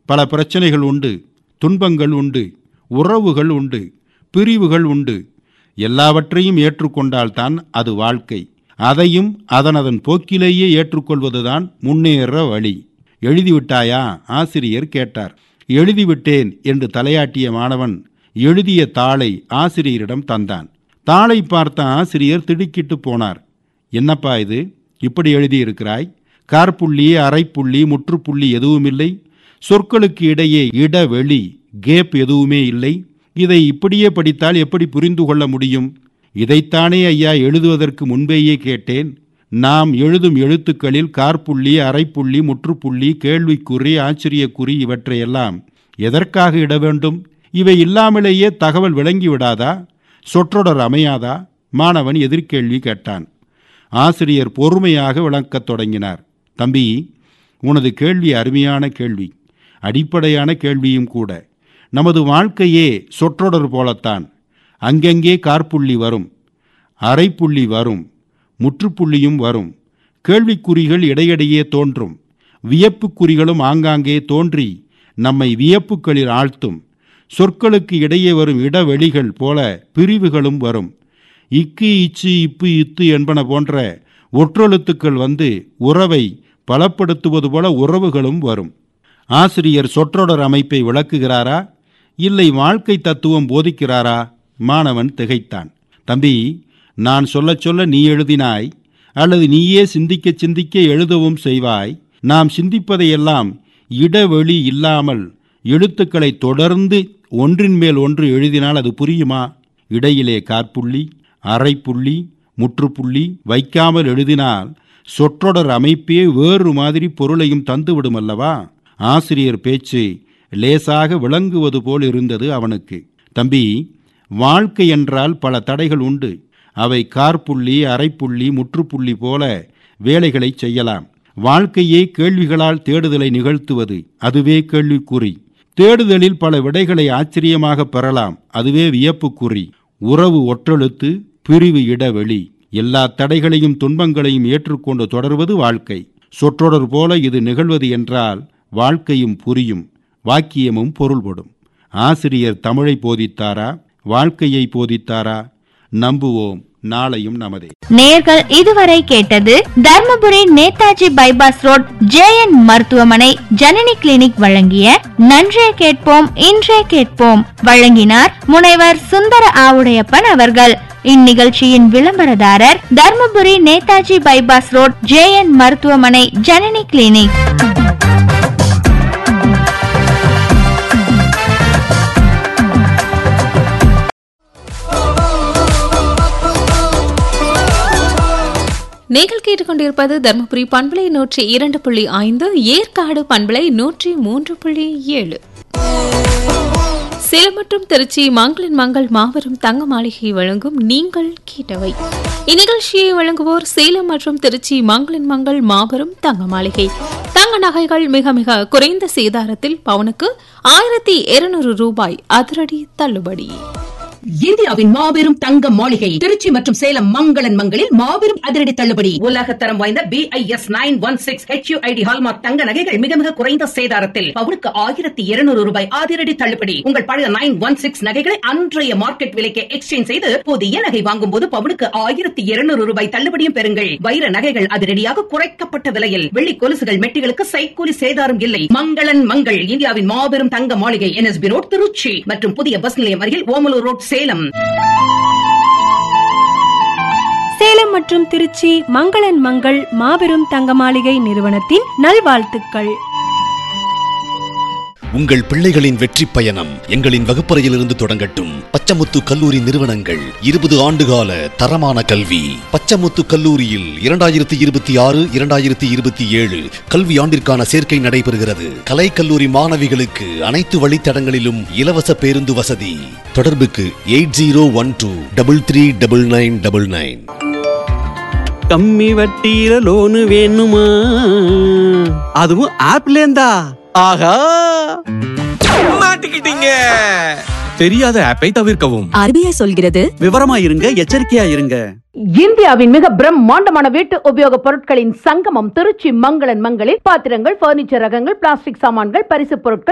பல பிரச்சனைகள் உண்டு துன்பங்கள் உண்டு உறவுகள் உண்டு பிரிவுகள் உண்டு எல்லாவற்றையும் ஏற்றுக்கொண்டால்தான் அது வாழ்க்கை அதையும் அதனதன் போக்கிலேயே ஏற்றுக்கொள்வதுதான் முன்னேற வழி எழுதிவிட்டாயா ஆசிரியர் கேட்டார் எழுதிவிட்டேன் என்று தலையாட்டிய மாணவன் எழுதிய தாளை ஆசிரியரிடம் தந்தான் தாளை பார்த்த ஆசிரியர் திடுக்கிட்டு போனார் என்னப்பா இது இப்படி எழுதியிருக்கிறாய் கார்புள்ளி அரைப்புள்ளி முற்றுப்புள்ளி எதுவுமில்லை சொற்களுக்கு இடையே இடைவெளி கேப் எதுவுமே இல்லை இதை இப்படியே படித்தால் எப்படி புரிந்து கொள்ள முடியும் இதைத்தானே ஐயா எழுதுவதற்கு முன்பேயே கேட்டேன் நாம் எழுதும் எழுத்துக்களில் கார்புள்ளி அரைப்புள்ளி முற்றுப்புள்ளி கேள்விக்குறி ஆச்சரியக்குறி இவற்றையெல்லாம் எதற்காக இட வேண்டும் இவை இல்லாமலேயே தகவல் விளங்கிவிடாதா சொற்றொடர் அமையாதா மாணவன் எதிர்கேள்வி கேட்டான் ஆசிரியர் பொறுமையாக விளக்கத் தொடங்கினார் தம்பி உனது கேள்வி அருமையான கேள்வி அடிப்படையான கேள்வியும் கூட நமது வாழ்க்கையே சொற்றொடர் போலத்தான் அங்கங்கே கார்புள்ளி வரும் அரைப்புள்ளி வரும் முற்றுப்புள்ளியும் வரும் கேள்விக்குறிகள் இடையிடையே தோன்றும் வியப்புக்குறிகளும் ஆங்காங்கே தோன்றி நம்மை வியப்புக்களில் ஆழ்த்தும் சொற்களுக்கு இடையே வரும் இடைவெளிகள் போல பிரிவுகளும் வரும் இக்கு இச்சு இப்பு இத்து என்பன போன்ற ஒற்றெழுத்துக்கள் வந்து உறவை பலப்படுத்துவது போல உறவுகளும் வரும் ஆசிரியர் சொற்றொடர் அமைப்பை விளக்குகிறாரா இல்லை வாழ்க்கை தத்துவம் போதிக்கிறாரா மாணவன் திகைத்தான் தம்பி நான் சொல்லச் சொல்ல நீ எழுதினாய் அல்லது நீயே சிந்திக்க சிந்திக்க எழுதவும் செய்வாய் நாம் சிந்திப்பதையெல்லாம் இடைவெளி இல்லாமல் எழுத்துக்களை தொடர்ந்து ஒன்றின் மேல் ஒன்று எழுதினால் அது புரியுமா இடையிலே காற்புள்ளி அரைப்புள்ளி முற்றுப்புள்ளி வைக்காமல் எழுதினால் சொற்றொடர் அமைப்பே வேறு மாதிரி பொருளையும் தந்துவிடும் அல்லவா ஆசிரியர் பேச்சு லேசாக விளங்குவது போல் இருந்தது அவனுக்கு தம்பி வாழ்க்கை என்றால் பல தடைகள் உண்டு அவை கார்புள்ளி அரைப்புள்ளி முற்றுப்புள்ளி போல வேலைகளை செய்யலாம் வாழ்க்கையே கேள்விகளால் தேடுதலை நிகழ்த்துவது அதுவே கேள்விக்குறி தேடுதலில் பல விடைகளை ஆச்சரியமாக பெறலாம் அதுவே வியப்புக்குறி உறவு ஒற்றெழுத்து பிரிவு இடைவெளி எல்லா தடைகளையும் துன்பங்களையும் ஏற்றுக்கொண்டு தொடர்வது வாழ்க்கை சொற்றொடர் போல இது நிகழ்வது என்றால் வாழ்க்கையும் புரியும் வாக்கியமும் பொருள்படும் ஆசிரியர் தமிழை போதித்தாரா வாழ்க்கையை போதித்தாரா நம்புவோம் நாளையும் நமதே நேர்கள் இதுவரை கேட்டது Dharmapuri Netaji bypass road JN மருத்துவமனை ஜனனி கிளினிக் வழங்கிய நன்றே கேட்போம் இன்றே கேட்போம் வழங்கினார் முனைவர் சுந்தர ஆவுடையப்பன் அவர்கள் இந்நிகழ்ச்சியின் விளம்பரதாரர் Dharmapuri Netaji bypass road JN மருத்துவமனை ஜனனி கிளினிக் நீங்கள் கேட்டுக்கொண்டிருப்பது தர்மபுரி பண்பலை நூற்றி இரண்டு புள்ளி ஐந்து ஏற்காடு பண்பலை நூற்றி மூன்று புள்ளி ஏழு சேலம் மற்றும் திருச்சி மங்களின் மங்கள் மாபெரும் தங்க மாளிகை வழங்கும் நீங்கள் கேட்டவை இந்நிகழ்ச்சியை வழங்குவோர் சேலம் மற்றும் திருச்சி மங்களின் மங்கள் மாபெரும் தங்க மாளிகை தங்க நகைகள் மிக மிக குறைந்த சேதாரத்தில் பவுனுக்கு ஆயிரத்தி இருநூறு ரூபாய் அதிரடி தள்ளுபடி இந்தியாவின் மாபெரும் தங்க மாளிகை திருச்சி மற்றும் சேலம் மங்களன் மங்களில் மாபெரும் அதிரடி தள்ளுபடி உலகத்தரம் வாய்ந்த B I S nine one six HUID hallmark தங்க நகைகள் மிக மிக குறைந்த சேதாரத்தில் பவுனுக்கு ஆயிரத்தி இருநூறு ரூபாய் அதிரடி தள்ளுபடி உங்கள் பழைய நைன் ஒன் சிக்ஸ் நகைகளை அன்றைய மார்க்கெட் விலைக்கு எக்ஸ்சேஞ்ச் செய்து புதிய நகை வாங்கும் போது பவுனுக்கு ஆயிரத்தி இருநூறு ரூபாய் தள்ளுபடியும் பெறுங்கள் வைர நகைகள் அதிரடியாக குறைக்கப்பட்ட விலையில் வெள்ளி கொலுசுகள் மெட்டிகளுக்கு சைக்கூலி சேதாரம் இல்லை மங்களன் மங்கள் இந்தியாவின் மாபெரும் தங்க மாளிகை என்எஸ்பி ரோட் திருச்சி மற்றும் புதிய பஸ் நிலையம் அருகில் ஓமலூர் ரோட் சேலம் சேலம் மற்றும் திருச்சி மங்களன் மங்கள் மாபெரும் தங்க மாளிகை நிறுவனத்தின் நல்வாழ்த்துக்கள் உங்கள் பிள்ளைகளின் வெற்றி பயணம் எங்களின் வகுப்பறையிலிருந்து தொடங்கட்டும் பச்சமுத்து கல்லூரி நிறுவனங்கள் இருபது ஆண்டுகால தரமான கல்வி பச்சமுத்து கல்லூரியில் இரண்டாயிரத்தி இருபத்தி ஆறு இரண்டாயிரத்தி இருபத்தி ஏழு கல்வி ஆண்டிற்கான சேர்க்கை நடைபெறுகிறது கலை கல்லூரி மாணவிகளுக்கு அனைத்து வழித்தடங்களிலும் இலவச பேருந்து வசதி தொடர்புக்கு eight zero one two double three double nine double nine கம்மி வட்டியில லோனு வேணுமா அதுவும் ஆப்ல இருந்தா ஆஹா மாட்டிக்கிட்டீங்க தெரியாத ஆப்பை தவிர்க்கவும் ஆர்பிஐ சொல்கிறது விவரமா இருங்க எச்சரிக்கையா இருங்க இந்தியாவின் மிக பிரம்மாண்டமான வீட்டு உபயோக பொருட்களின் சங்கமம் திருச்சி மங்களன் மங்களில் பாத்திரங்கள் பர்னிச்சர் ரகங்கள் பிளாஸ்டிக் சாமான்கள் பரிசு பொருட்கள்